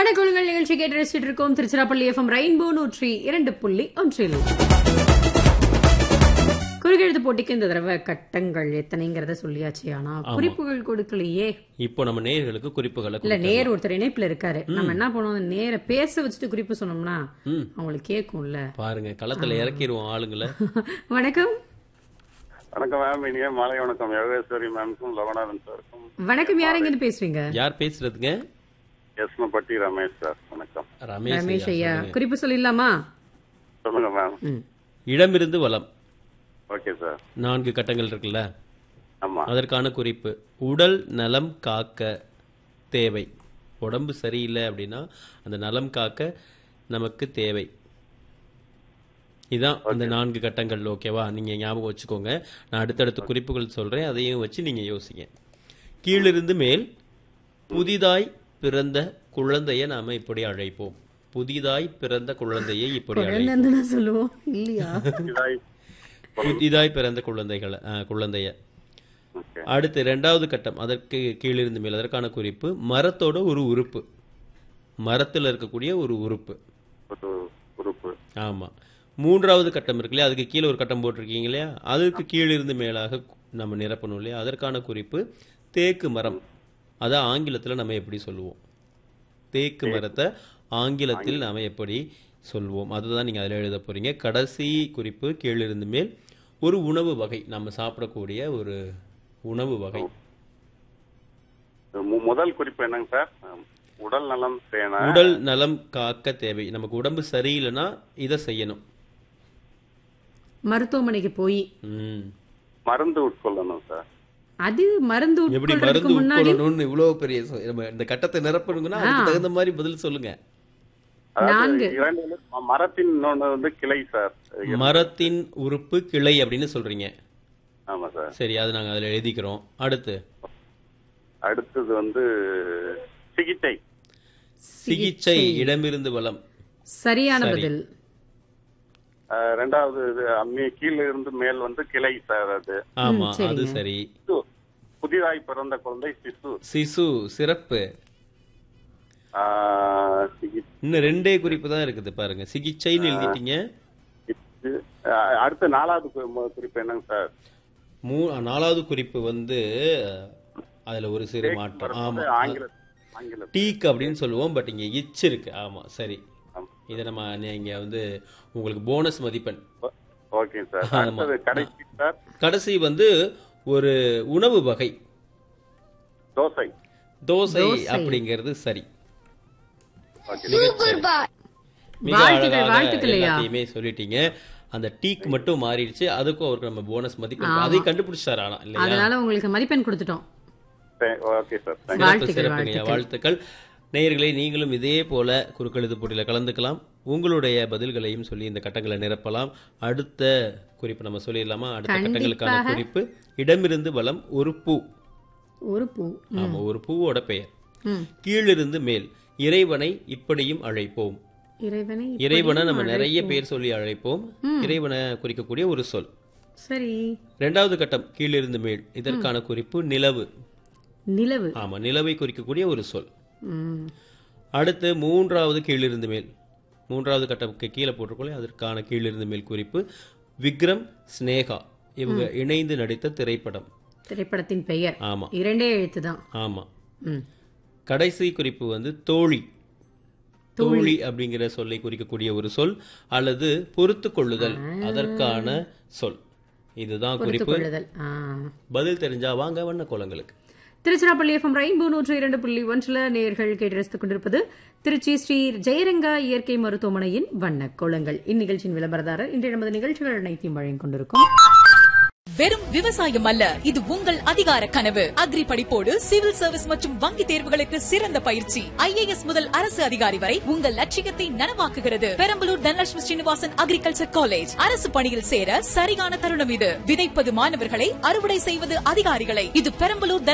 வணக்கங்கள் நிகழ்ச்சி கேட்டு ரசிச்சுட்டு இருக்கோம் திருச்சிராப்பள்ளி எஃப்எம் ரெயின்போ நூற்றி இரண்டு புள்ளி ஒன்றில் குறுகெழுத்து போட்டிக்கு இந்த தடவை கட்டங்கள் எத்தனைங்கிறத சொல்லியாச்சு ஆனா குறிப்புகள் கொடுக்கலையே இப்போ நம்ம நேயர்களுக்கு குறிப்புகளை இல்ல கொடுக்கலாம். நேர் ஒருத்தர் இணைப்புல இருக்காரு நம்ம என்ன பண்ணுவோம் நேர பேச வச்சுட்டு குறிப்பு சொன்னோம்னா ம். அவங்களுக்கு கேட்கும்ல பாருங்க களத்துல இறக்கிடுவோம் ஆளுங்களை வணக்கம் வணக்கம் மேம் இனிய மாலை வணக்கம் யோகேஸ்வரி மேம்க்கும் லவனாதன் சாருக்கும் வணக்கம் யார் எங்க பேசுறீங்க யார் பேசுறதுங்க எஸ்மப்பட்டி ரமேஷ் சார் வணக்கம் ரமேஷ் ரமேஷ் ஐயா, ஐயா சொல்லுங்க. குறிப்பு சொல்லிடலாமா சொல்லுங்க மேம் ம். இடமிருந்து வலம் ஓகே சார் நான்கு கட்டங்கள் இருக்குல்ல ஆமா அதற்கான குறிப்பு உடல் நலம் காக்க தேவை உடம்பு சரியில்லை அப்படின்னா அந்த நலம் காக்க நமக்கு தேவை இதான் அந்த நான்கு கட்டங்கள் ஓகேவா நீங்க ஞாபகம் வச்சுக்கோங்க நான் அடுத்தடுத்த குறிப்புகள் சொல்றேன் அதையும் வச்சு நீங்க யோசிங்க கீழிருந்து மேல் புதிதாய் பிறந்த குழந்தையை நாம இப்படி அழைப்போம் புதிதாய் பிறந்த குழந்தையை இப்படி அழைப்போம் குழந்தைன்னு தான் சொல்லுவோம் இல்லையா இதாய் புதிதாய் பிறந்த குழந்தைகளை அஹ், குழந்தைய ஓகே அடுத்து ரெண்டாவது கட்டம் அதற்கு கீழிருந்து மேல் அதற்கான குறிப்பு மரத்தோட ஒரு உறுப்பு மரத்தில் இருக்கக்கூடிய ஒரு உறுப்பு ஒரு உறுப்பு ஆமா மூன்றாவது கட்டம் இருக்கு இல்லையா அதுக்கு கீழே ஒரு கட்டம் போட்டிருக்கீங்க இல்லையா அதுக்கு கீழிருந்து மேலாக நம்ம நிரப்பணும் இல்லையா அதற்கான குறிப்பு தேக்கு மரம் அதை ஆங்கிலத்தில் நம்ம எப்படி சொல்லுவோம் தேக்கு மரத்தை ஆங்கிலத்தில் நாம எப்படி சொல்வோம் அதுதான் நீங்க அதில் எழுத போறீங்க கடைசி குறிப்பு கீழிருந்து மேல் ஒரு உணவு வகை நம்ம சாப்பிடக்கூடிய ஒரு உணவு வகை மு- முதல் குறிப்பு என்னங்க சார் உடல் நலம் பேண உடல் நலம் காக்க தேவை நமக்கு உடம்பு சரியில்லைன்னா இதை செய்யணும் மருத்துவமனைக்கு போய் ம். மருந்து உட்கொள்ளணும் சார் அது மருந்து எப்படி உட்கொள்றதுக்கு மருந்து முன்னாடி உட்கொள்ளணும்னு இவ்வளவு பெரிய சொ- நம்ம இந்த கட்டத்தை நிரப்பணுங்கன்னா அதுக்கு தகுந்த மாதிரி பதில் சொல்லுங்க அதாவது நான்கு. இரண்டு வந்து ம- மரத்தின் இன்னொன்னு வந்து கிளை சார் மரத்தின் உறுப்பு கிளை அப்படின்னு சொல்றீங்க ஆமா சார் சரி அது நாங்க அதுல எழுதிக்கிறோம் அடுத்து அடுத்தது வந்து சிகிச்சை சிகிச்சை இடமிருந்து வலம் சரியான சரி. பதில் அஹ், ரெண்டாவது இது அம்மி கீழ இருந்து மேல் வந்து கிளை சார் அது ஆமா சரிங்க. அது சரி சிசு. புதிதாய் பிறந்த குழந்தை சிசு சிசு சிறப்பு ஆஹ், சிகி- இன்னும் ரெண்டே குறிப்பு தான் இருக்குது பாருங்க சிகிச்சைன்னு எழுதிட்டீங்க இது, அஹ், அடுத்த நாலாவது கு- குறிப்பு என்னங்க சார் மூ நாலாவது குறிப்பு வந்து அதுல ஒரு சிறு மாற்றம் ஆமா ஆங்கில ஆங்கில டீக் அப்படின்னு சொல்லுவோம் பட் இங்க இச் இருக்கு ஆமா சரி ஆமா. இதை நம்ம நீங்க வந்து உங்களுக்கு போனஸ் மதிப்பெண் ஓகே சார் ஆமா. அடுத்தது கடைசி சார் கடைசி வந்து ஒரு உணவு வகை தோசை தோசை தோசை. அப்படிங்கிறது சரி ஓகே மிகச்சரி. மிக வாழ்த்துக்கள், அழகாக வாழ்த்துக்கள் ஐயா. எல்லாத்தையுமே சொல்லிட்டீங்க அந்த டீக் மட்டும் மாறிடுச்சு அதுக்கும் அவருக்கு நம்ம போனஸ் மதிப்பெண் அதை கண்டுபிடிச்சாரு ஆனா இல்லையா அதனால உங்களுக்கு மதிப்பெண் கொடுத்துட்டோம் ஓகே சார் தேங்க்யூ சிறப்பு வாழ்த்துக்கள், சிறப்புங்க வாழ்த்துக்கள் நேயர்களே நீங்களும் இதே போல குறுக்கெழுத்து போட்டியில கலந்துக்கலாம் உங்களுடைய பதில்களையும் சொல்லி இந்த கட்டங்களை நிரப்பலாம் அடுத்த குறிப்பு நம்ம சொல்லிடலாமா அடுத்த கட்டங்களுக்கான கண்டிப்பாக. குறிப்பு இடமிருந்து வலம் ஒரு பூ ஒரு பூ ஆமா ஒரு பூவோட பெயர் ம். கீழிருந்து மேல் இறைவனை இப்படியும் அழைப்போம் இறைவனை இறைவனை நம்ம நிறைய பேர் சொல்லி அழைப்போம் இறைவனை குறிக்கக்கூடிய ஒரு சொல் சரி இரண்டாவது கட்டம் கீழிருந்து மேல் இதற்கான குறிப்பு நிலவு நிலவு ஆமா நிலவை குறிக்கக்கூடிய ஒரு சொல் ம். அடுத்து மூன்றாவது கீழிருந்து மேல் மூன்றாவது கட்டம்க்கு கீழே போட்டிருக்கோம் அதற்கான கீழிருந்து மேல் குறிப்பு விக்ரம் ஸ்னேகா இவங்க இணைந்து நடித்த திரைப்படம் திரைப்படத்தின் பெயர் ஆமா இரண்டே எழுத்து தான் ஆமா ம். கடைசி குறிப்பு வந்து தோழி தோழி அப்படிங்கிற சொல்லை குறிக்கக்கூடிய ஒரு சொல் அல்லது பொறுத்து கொள்ளுதல் அதற்கான சொல் இதுதான் குறிப்பு கொள்ளுதல் ஆ. பதில் தெரிஞ்சா வாங்க வண்ண கோலங்களுக்கு திருச்சிராப்பள்ளி எஃப்எம் ரெயின்போ நூற்று இரண்டு புள்ளி ஒன்றில் நேர்கள் கேட்டு ரசித்துக் கொண்டிருப்பது திருச்சி ஸ்ரீ ஜெயரங்கா இயற்கை மருத்துவமனையின் வண்ண கோலங்கள் இந்நிகழ்ச்சியின் விளம்பரதாரர் இன்றைய நமது நிகழ்ச்சிகள் அனைத்தையும் வழங்கிக் கொண்டிருக்கும் வெறும் விவசாயம் அல்ல இது உங்கள் அதிகார கனவு அக்ரி படிப்போடு சிவில் சர்வீஸ் மற்றும் வங்கி தேர்வுகளுக்கு சிறந்த பயிற்சி ஐஏஎஸ் முதல் அரசு அதிகாரி வரை உங்கள் லட்சியத்தை நனவாக்குகிறது பெரம்பலூர் தனலட்சுமி ஸ்ரீனிவாசன் அக்ரிகல்ச்சர் காலேஜ் அரசு பணியில் சேர சரியான தருணம் இது விதைப்பது மாணவர்களை அறுவடை செய்வது அதிகாரிகளை இது பெரம்பலூர்